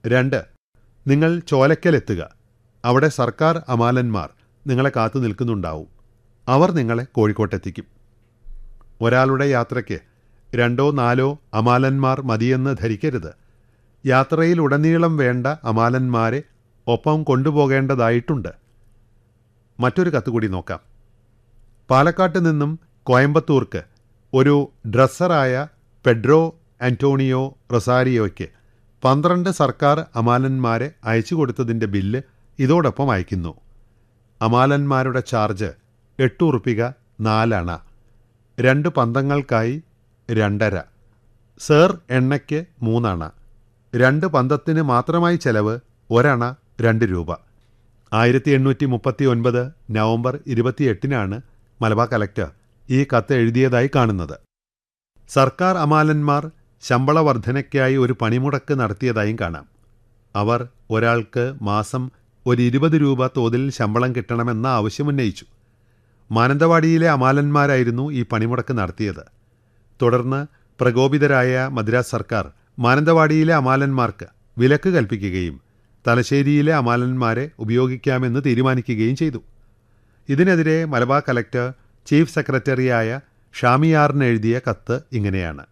രണ്ട് നിങ്ങൾ ചോലക്കലെത്തുക അവിടെ സർക്കാർ അമാലന്മാർ നിങ്ങളെ കാത്തു നിൽക്കുന്നുണ്ടാവും അവർ നിങ്ങളെ കോഴിക്കോട്ടെത്തിക്കും ഒരാളുടെ യാത്രയ്ക്ക് രണ്ടോ നാലോ അമാലന്മാർ മതിയെന്ന് ധരിക്കരുത് യാത്രയിലുടനീളം വേണ്ട അമാലന്മാരെ ഒപ്പം കൊണ്ടുപോകേണ്ടതായിട്ടുണ്ട് മറ്റൊരു കത്തുകൂടി നോക്കാം പാലക്കാട്ട് നിന്നും കോയമ്പത്തൂർക്ക് ഒരു ഡ്രസ്സറായ പെഡ്രോ ആന്റോണിയോ റൊസാരിയോയ്ക്ക് പന്ത്രണ്ട് സർക്കാർ അമാലന്മാരെ അയച്ചു കൊടുത്തതിൻ്റെ ബില്ല് ഇതോടൊപ്പം അയക്കുന്നു അമാലന്മാരുടെ ചാർജ് എട്ട് ഉറുപ്പിക നാലണ രണ്ട് പന്തങ്ങൾക്കായി രണ്ടര സേർ എണ്ണയ്ക്ക് മൂന്നണ രണ്ട് പന്തത്തിന് മാത്രമായി ചെലവ് ഒരണ രണ്ട് രൂപ ആയിരത്തി എണ്ണൂറ്റി മുപ്പത്തി ഒൻപത് നവംബർ ഇരുപത്തിയെട്ടിനാണ് മലബാർ കലക്ടർ ഈ കത്ത് എഴുതിയതായി കാണുന്നത് സർക്കാർ അമാലന്മാർ ശമ്പള വർധനയ്ക്കായി ഒരു പണിമുടക്ക് നടത്തിയതായും കാണാം അവർ ഒരാൾക്ക് മാസം ഒരു ഇരുപത് രൂപ തോതിൽ ശമ്പളം കിട്ടണമെന്ന ആവശ്യമുന്നയിച്ചു മാനന്തവാടിയിലെ അമാലന്മാരായിരുന്നു ഈ പണിമുടക്ക് നടത്തിയത് തുടർന്ന് പ്രകോപിതരായ മദ്രാസ് സർക്കാർ മാനന്തവാടിയിലെ അമാലന്മാർക്ക് വിലക്ക് കൽപ്പിക്കുകയും തലശ്ശേരിയിലെ അമാലന്മാരെ ഉപയോഗിക്കാമെന്ന് തീരുമാനിക്കുകയും ചെയ്തു ഇതിനെതിരെ മലബാർ കലക്ടർ ചീഫ് സെക്രട്ടറിയായ ഷാമിയാറിന് എഴുതിയ കത്ത് ഇങ്ങനെയാണ്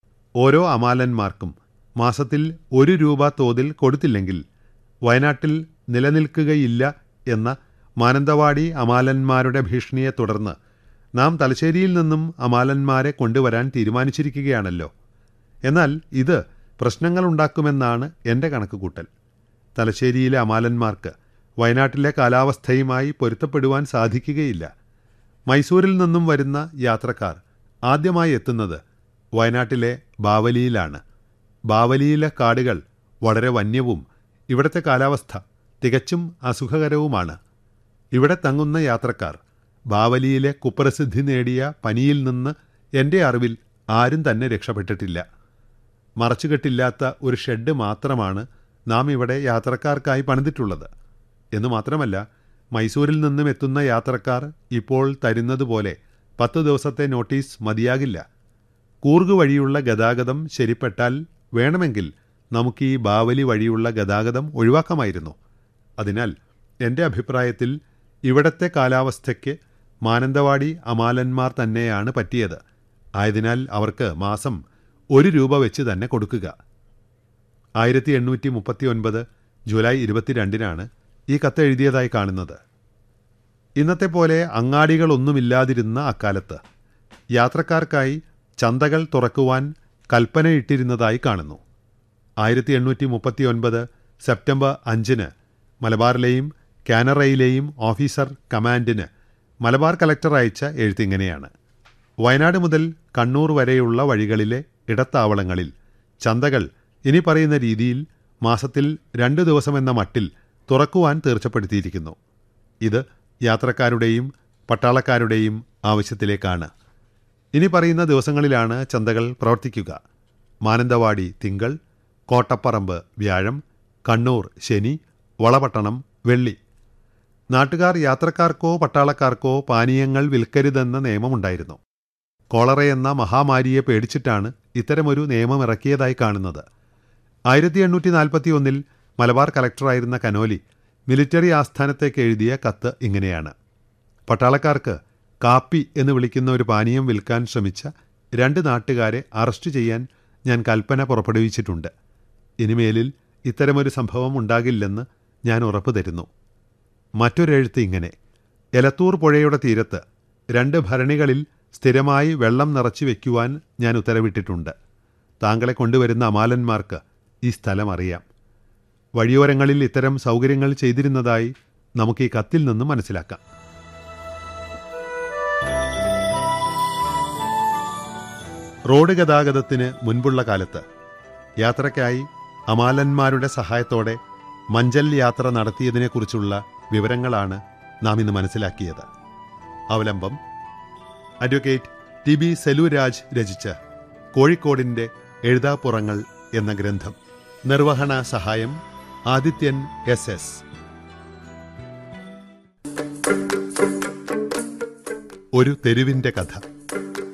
ഓരോ അമാലന്മാർക്കും മാസത്തിൽ ഒരു രൂപ തോതിൽ കൊടുത്തില്ലെങ്കിൽ വയനാട്ടിൽ നിലനിൽക്കുകയില്ല എന്ന മാനന്തവാടി അമാലന്മാരുടെ ഭീഷണിയെ തുടർന്ന് നാം തലശ്ശേരിയിൽ നിന്നും അമാലന്മാരെ കൊണ്ടുവരാൻ തീരുമാനിച്ചിരിക്കുകയാണല്ലോ എന്നാൽ ഇത് പ്രശ്നങ്ങളുണ്ടാക്കുമെന്നാണ് എൻ്റെ കണക്കുകൂട്ടൽ തലശ്ശേരിയിലെ അമാലന്മാർക്ക് വയനാട്ടിലെ കാലാവസ്ഥയുമായി പൊരുത്തപ്പെടുവാൻ സാധിക്കുകയില്ല മൈസൂരിൽ നിന്നും വരുന്ന യാത്രക്കാർ ആദ്യമായി എത്തുന്നത് വയനാട്ടിലെ ബാവലിയിലാണ് ബാവലിയിലെ കാടുകൾ വളരെ വന്യവും ഇവിടുത്തെ കാലാവസ്ഥ തികച്ചും അസുഖകരവുമാണ് ഇവിടെ തങ്ങുന്ന യാത്രക്കാർ ബാവലിയിലെ കുപ്രസിദ്ധി നേടിയ പനിയിൽ നിന്ന് എൻ്റെ അറിവിൽ ആരും തന്നെ രക്ഷപ്പെട്ടിട്ടില്ല മറച്ചുകെട്ടില്ലാത്ത ഒരു ഷെഡ് മാത്രമാണ് നാം ഇവിടെ യാത്രക്കാർക്കായി പണിതിട്ടുള്ളത് എന്ന് മാത്രമല്ല മൈസൂരിൽ നിന്നും എത്തുന്ന യാത്രക്കാർ ഇപ്പോൾ തരുന്നതുപോലെ പത്ത് ദിവസത്തെ നോട്ടീസ് മതിയാകില്ല കൂർഗ് വഴിയുള്ള ഗതാഗതം ശരിപ്പെട്ടാൽ വേണമെങ്കിൽ നമുക്ക് ഈ ബാവലി വഴിയുള്ള ഗതാഗതം ഒഴിവാക്കാമായിരുന്നു അതിനാൽ എൻ്റെ അഭിപ്രായത്തിൽ ഇവിടത്തെ കാലാവസ്ഥയ്ക്ക് മാനന്തവാടി അമാലന്മാർ തന്നെയാണ് പറ്റിയത് ആയതിനാൽ അവർക്ക് മാസം ഒരു രൂപ വെച്ച് തന്നെ കൊടുക്കുക ആയിരത്തി എണ്ണൂറ്റി മുപ്പത്തി ഒൻപത് ജൂലൈ ഇരുപത്തിരണ്ടിനാണ് ഈ കത്ത് എഴുതിയതായി കാണുന്നത് ഇന്നത്തെ പോലെ അങ്ങാടികളൊന്നുമില്ലാതിരുന്ന അക്കാലത്ത് യാത്രക്കാർക്കായി ചന്തകൾ തുറക്കുവാൻ കൽപ്പനയിട്ടിരുന്നതായി കാണുന്നു ആയിരത്തി എണ്ണൂറ്റി മുപ്പത്തി ഒൻപത് സെപ്റ്റംബർ അഞ്ചിന് മലബാറിലെയും കാനറയിലെയും ഓഫീസർ കമാൻഡിന് മലബാർ കലക്ടർ അയച്ച എഴുത്തിങ്ങനെയാണ് വയനാട് മുതൽ കണ്ണൂർ വരെയുള്ള വഴികളിലെ ഇടത്താവളങ്ങളിൽ ചന്തകൾ ഇനി പറയുന്ന രീതിയിൽ മാസത്തിൽ രണ്ട് ദിവസമെന്ന മട്ടിൽ തുറക്കുവാൻ തീർച്ചപ്പെടുത്തിയിരിക്കുന്നു ഇത് യാത്രക്കാരുടെയും പട്ടാളക്കാരുടെയും ആവശ്യത്തിലേക്കാണ് ഇനി പറയുന്ന ദിവസങ്ങളിലാണ് ചന്തകൾ പ്രവർത്തിക്കുക മാനന്തവാടി തിങ്കൾ കോട്ടപ്പറമ്പ് വ്യാഴം കണ്ണൂർ ശനി വളപട്ടണം വെള്ളി നാട്ടുകാർ യാത്രക്കാർക്കോ പട്ടാളക്കാർക്കോ പാനീയങ്ങൾ വിൽക്കരുതെന്ന നിയമമുണ്ടായിരുന്നു കോളറ എന്ന മഹാമാരിയെ പേടിച്ചിട്ടാണ് ഇത്തരമൊരു നിയമം ഇറക്കിയതായി കാണുന്നത് ആയിരത്തി എണ്ണൂറ്റി നാൽപ്പത്തി ഒന്നിൽ മലബാർ കലക്ടറായിരുന്ന കനോലി മിലിറ്ററി ആസ്ഥാനത്തേക്ക് എഴുതിയ കത്ത് ഇങ്ങനെയാണ് പട്ടാളക്കാർക്ക് കാപ്പി എന്ന് വിളിക്കുന്ന ഒരു പാനീയം വിൽക്കാൻ ശ്രമിച്ച രണ്ട് നാട്ടുകാരെ അറസ്റ്റ് ചെയ്യാൻ ഞാൻ കൽപ്പന പുറപ്പെടുവിച്ചിട്ടുണ്ട് ഇനിമേലിൽ ഇത്തരമൊരു സംഭവം ഉണ്ടാകില്ലെന്ന് ഞാൻ ഉറപ്പു തരുന്നു മറ്റൊരെഴുത്ത് ഇങ്ങനെ എലത്തൂർ പുഴയുടെ തീരത്ത് രണ്ട് ഭരണികളിൽ സ്ഥിരമായി വെള്ളം നിറച്ചു വയ്ക്കുവാൻ ഞാൻ ഉത്തരവിട്ടിട്ടുണ്ട് താങ്കളെ കൊണ്ടുവരുന്ന അമാലന്മാർക്ക് ഈ സ്ഥലം അറിയാം വഴിയോരങ്ങളിൽ ഇത്തരം സൗകര്യങ്ങൾ ചെയ്തിരുന്നതായി നമുക്ക് ഈ കത്തിൽ നിന്നും മനസ്സിലാക്കാം റോഡ് ഗതാഗതത്തിന് മുൻപുള്ള കാലത്ത് യാത്രയ്ക്കായി അമാലന്മാരുടെ സഹായത്തോടെ മഞ്ചൽ യാത്ര നടത്തിയതിനെക്കുറിച്ചുള്ള വിവരങ്ങളാണ് നാം ഇന്ന് മനസ്സിലാക്കിയത് അവലംബം അഡ്വക്കേറ്റ് ടി ബി സെലൂരാജ് രചിച്ച കോഴിക്കോടിൻ്റെ എഴുതാപ്പുറങ്ങൾ എന്ന ഗ്രന്ഥം നിർവഹണ സഹായം ആദിത്യൻ എസ് എസ് ഒരു തെരുവിൻ്റെ കഥ